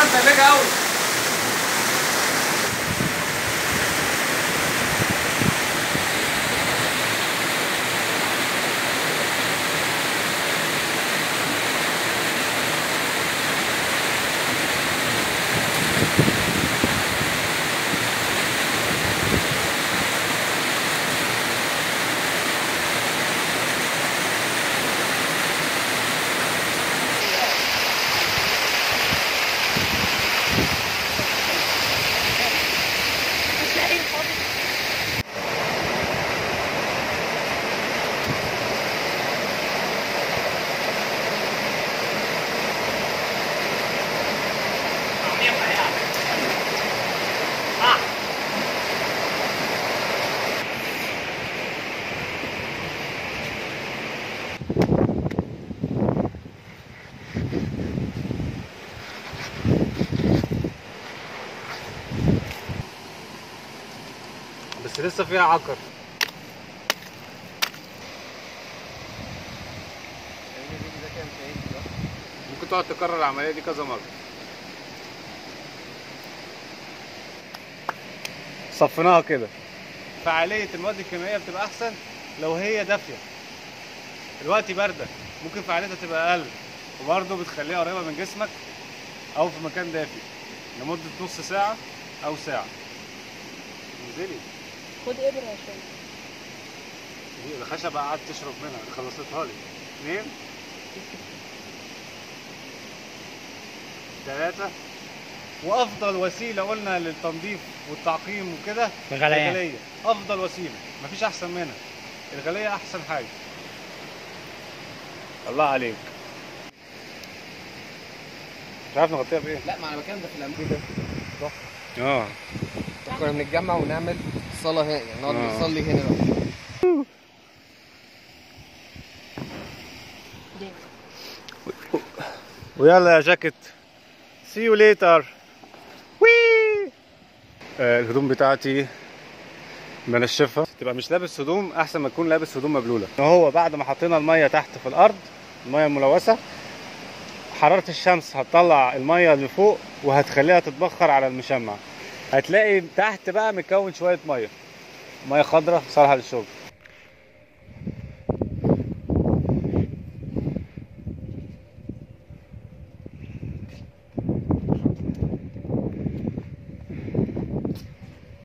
متلجه قوي بس لسه فيها عكر ممكن تقعد تكرر العمليه دي كذا مره صفيناها كده فعاليه المواد الكيميائيه بتبقى احسن لو هي دافيه دلوقتي بارده ممكن فعاليتها تبقى اقل وبرضه بتخليها قريبه من جسمك او في مكان دافي لمده نص ساعه او ساعه انزلي خد ابره عشان دي الخشبة قعدت تشرب منها خلصتها لي اثنين ثلاثة وأفضل وسيلة قلنا للتنظيف والتعقيم وكده الغليان. الغلية أفضل وسيلة مفيش أحسن منها الغلية أحسن حاجة الله عليك مش عارف نغطيها بإيه لا ما انا بتكلم ده في الامريكا اه كنا بنتجمع ونعمل صلاة هنا يعني نقعد آه. نصلي هنا بقى ويلا يا جاكيت سي يو ليتر وي الهدوم بتاعتي بنشفها تبقى مش لابس هدوم احسن ما تكون لابس هدوم مبلوله هو بعد ما حطينا الميه تحت في الارض الميه الملوثه حراره الشمس هتطلع الميه اللي فوق وهتخليها تتبخر على المشمع هتلاقي تحت بقى مكون شويه ميه ميه خضراء صالحه للشرب